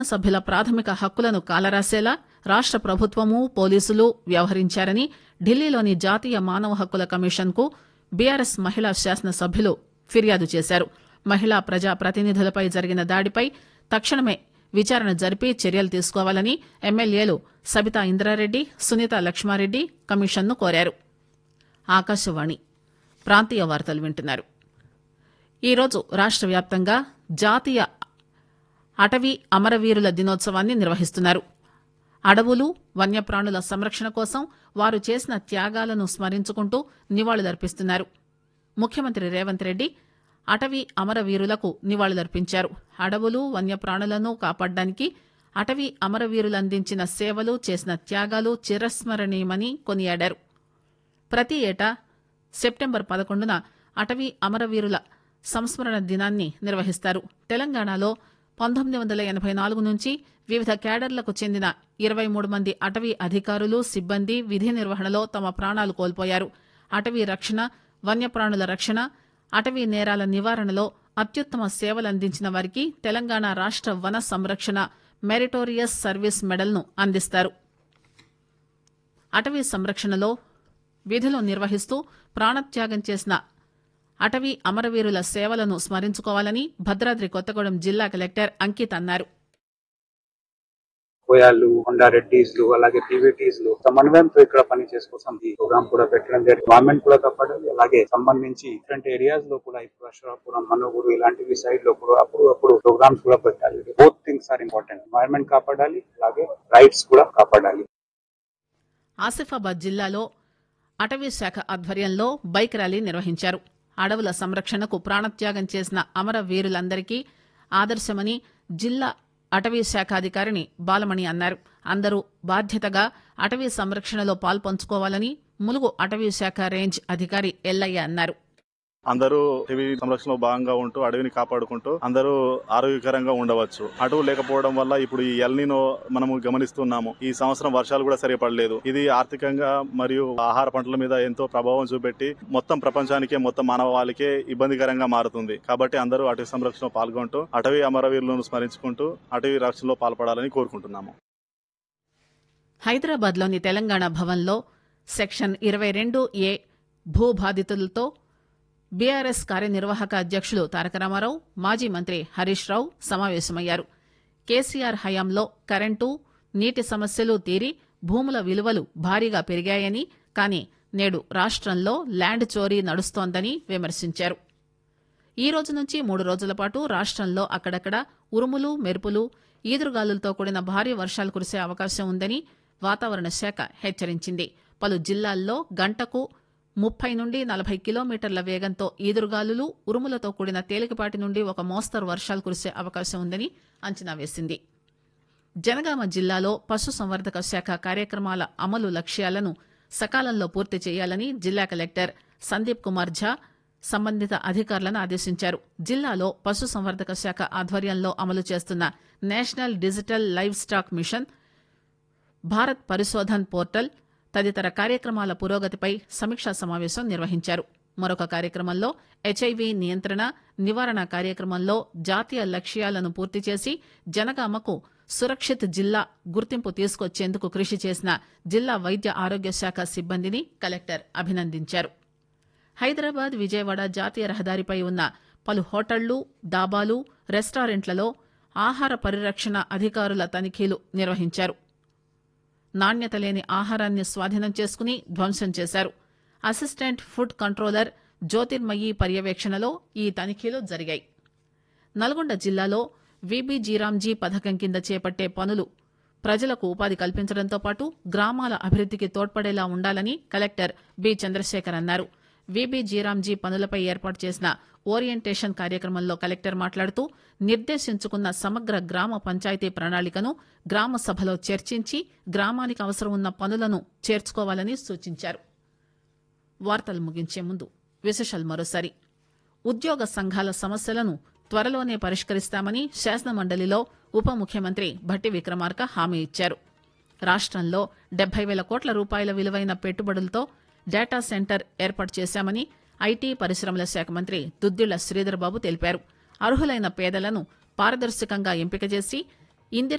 సభ్యుల ప్రాథమిక హక్కులను కాలరాసేలా రాష్ట ప్రభుత్వము పోలీసులు వ్యవహరించారని ఢిల్లీలోని జాతీయ మానవ హక్కుల కమిషన్ కు బీఆర్ఎస్ మహిళా శాసనసభ్యులు ఫిర్యాదు చేశారు మహిళా ప్రజా ప్రతినిధులపై జరిగిన దాడిపై తక్షణమే విచారణ జరిపి చర్యలు తీసుకోవాలని ఎమ్మెల్యేలు సబితా ఇంద్రారెడ్డి సునీత లక్ష్మారెడ్డి కమిషన్ను కోరారు ఆకాశవాణి ప్రాంతీయ వార్తలు వింటున్నారు ఈరోజు రాష్ట్ర వ్యాప్తంగా జాతీయ అటవీ అమరవీరుల దినోత్సవాన్ని నిర్వహిస్తున్నారు అడవులు వన్యప్రాణుల సంరక్షణ కోసం వారు చేసిన త్యాగాలను స్మరించుకుంటూ నివాళులర్పిస్తున్నారు ముఖ్యమంత్రి రేవంత్ రెడ్డి అటవీ అమరవీరులకు నివాళులర్పించారు అడవులు వన్యప్రాణులను కాపాడడానికి అటవీ అమరవీరులు అందించిన సేవలు చేసిన త్యాగాలు చిరస్మరణీయమని కొనియాడారు ప్రతి ఏటా సెప్టెంబర్ పదకొండున అటవీ అమరవీరుల సంస్మరణ దినాన్ని నిర్వహిస్తారు తెలంగాణలో పంతొమ్మిది వందల ఎనభై నాలుగు నుంచి వివిధ క్యాడర్లకు చెందిన ఇరవై మూడు మంది అటవీ అధికారులు సిబ్బంది విధి నిర్వహణలో తమ ప్రాణాలు కోల్పోయారు అటవీ రక్షణ వన్యప్రాణుల రక్షణ అటవీ నేరాల నివారణలో అత్యుత్తమ సేవలు అందించిన వారికి తెలంగాణ రాష్ట వన సంరక్షణ మెరిటోరియస్ సర్వీస్ మెడల్ను అందిస్తారు అటవీ సంరక్షణలో విధులు నిర్వహిస్తూ ప్రాణత్యాగం చేసిన అటవీ అమరవీరుల సేవలను స్మరించుకోవాలని భద్రాద్రి కొత్తగూడెం జిల్లా కలెక్టర్ అంకిత్ అన్నారు కోయాలు కొండారెడ్డిస్ లు అలాగే పీవీటీస్ లు సమన్వయంతో ఇక్కడ పని చేసుకోసం ఈ ప్రోగ్రామ్ కూడా పెట్టడం జరిగింది గవర్నమెంట్ కూడా కాపాడాలి అలాగే సంబంధించి డిఫరెంట్ ఏరియాస్ లో కూడా ఇప్పుడు అశ్వరాపురం మనోగురు ఇలాంటివి సైడ్ లో కూడా అప్పుడు అప్పుడు ప్రోగ్రామ్స్ కూడా పెట్టాలి both things are important environment కాపాడాలి అలాగే రైట్స్ కూడా కాపాడాలి ఆసిఫాబాద్ జిల్లాలో అటవీ శాఖ ఆధ్వర్యంలో బైక్ ర్యాలీ నిర్వహించారు అడవుల సంరక్షణకు ప్రాణత్యాగం చేసిన అమర వీరులందరికీ ఆదర్శమని జిల్లా అటవీ శాఖాధికారిని బాలమణి అన్నారు అందరూ బాధ్యతగా అటవీ సంరక్షణలో పాల్పంచుకోవాలని ములుగు అటవీ శాఖ రేంజ్ అధికారి ఎల్లయ్య అన్నారు అందరూ అటవీ సంరక్షణలో భాగంగా ఉంటూ అడవిని కాపాడుకుంటూ అందరూ ఆరోగ్యకరంగా ఉండవచ్చు అటవు లేకపోవడం వల్ల ఇప్పుడు ఈ ఎల్నినో మనము గమనిస్తున్నాము ఈ సంవత్సరం వర్షాలు కూడా సరిపడలేదు ఇది ఆర్థికంగా మరియు ఆహార పంటల మీద ఎంతో ప్రభావం చూపెట్టి మొత్తం ప్రపంచానికే మొత్తం మానవాళికే ఇబ్బందికరంగా మారుతుంది కాబట్టి అందరూ అటవీ సంరక్షణలో పాల్గొంటూ అటవీ అమరవీరులను స్మరించుకుంటూ అటవీ రక్షణలో పాల్పడాలని కోరుకుంటున్నాము హైదరాబాద్లోని తెలంగాణ భవన్లో సెక్షన్ ఇరవై రెండు ఏ భూ బాధితులతో బీఆర్ఎస్ కార్యనిర్వాహక అధ్యక్షులు తారక రామారావు మాజీ మంత్రి హరీష్ రావు సమావేశమయ్యారు కేసీఆర్ హయాంలో కరెంటు నీటి సమస్యలు తీరి భూముల విలువలు భారీగా పెరిగాయని కానీ నేడు రాష్ట్రంలో ల్యాండ్ చోరీ నడుస్తోందని విమర్శించారు ఈ రోజు నుంచి మూడు రోజుల పాటు రాష్ట్రంలో అక్కడక్కడ ఉరుములు మెరుపులు ఈదురుగాలులతో కూడిన భారీ వర్షాలు కురిసే అవకాశం ఉందని వాతావరణ శాఖ హెచ్చరించింది పలు జిల్లాల్లో గంటకు ముప్పై నుండి నలభై కిలోమీటర్ల వేగంతో ఈదురుగాలులు ఉరుములతో కూడిన తేలికపాటి నుండి ఒక మోస్తరు వర్షాలు కురిసే అవకాశం ఉందని అంచనా వేసింది జనగామ జిల్లాలో పశుసంవర్ధక శాఖ కార్యక్రమాల అమలు లక్ష్యాలను సకాలంలో పూర్తి చేయాలని జిల్లా కలెక్టర్ సందీప్ కుమార్ ఝా సంబంధిత అధికారులను ఆదేశించారు జిల్లాలో పశుసంవర్ధక శాఖ ఆధ్వర్యంలో అమలు చేస్తున్న national digital livestock mission Bharat పరిశోధన్ పోర్టల్ తదితర కార్యక్రమాల పురోగతిపై సమీక్షా సమావేశం నిర్వహించారు మరొక కార్యక్రమంలో హెచ్ఐవి నియంత్రణ నివారణ కార్యక్రమంలో జాతీయ లక్ష్యాలను పూర్తి చేసి జనగామకు సురక్షిత్ జిల్లా గుర్తింపు తీసుకొచ్చేందుకు కృషి చేసిన జిల్లా వైద్య ఆరోగ్య శాఖ సిబ్బందిని కలెక్టర్ అభినందించారు హైదరాబాద్ విజయవాడ జాతీయ రహదారిపై ఉన్న పలు హోటళ్లు డాబాలు రెస్టారెంట్లలో ఆహార పరిరక్షణ అధికారుల తనిఖీలు నిర్వహించారు నాణ్యత లేని ఆహారాన్ని స్వాధీనం చేసుకుని ధ్వంసం చేశారు అసిస్టెంట్ ఫుడ్ కంట్రోలర్ జ్యోతిర్మయి పర్యవేక్షణలో ఈ తనిఖీలు జరిగాయి నల్గొండ జిల్లాలో విబిజీరాంజీ పథకం కింద చేపట్టే పనులు ప్రజలకు ఉపాధి కల్పించడంతో పాటు గ్రామాల అభివృద్దికి తోడ్పడేలా ఉండాలని కలెక్టర్ బి చంద్రశేఖర్ అన్నారు విబిజీరాంజీ పనులపై ఏర్పాటు చేసిన ఓరియంటేషన్ కార్యక్రమంలో కలెక్టర్ మాట్లాడుతూ నిర్దేశించుకున్న సమగ్ర గ్రామ పంచాయతీ ప్రణాళికను గ్రామ సభలో చర్చించి గ్రామానికి అవసరం ఉన్న పనులను చేర్చుకోవాలని సూచించారు వార్తలు ముగించే ముందు విశేషాలు మరోసారి ఉద్యోగ సంఘాల సమస్యలను త్వరలోనే పరిష్కరిస్తామని శాసనమండలిలో ఉప ముఖ్యమంత్రి భట్టి విక్రమార్క హామీ ఇచ్చారు రాష్ట్రంలో డెబ్బై వేల కోట్ల రూపాయల విలువైన పెట్టుబడులతో డేటా సెంటర్ ఏర్పాటు చేశామని ఐటీ పరిశ్రమల శాఖ మంత్రి దుద్దిళ్ల శ్రీధర్బాబు తెలిపారు అర్హులైన పేదలను పారదర్శకంగా ఎంపిక చేసి ఇందిరా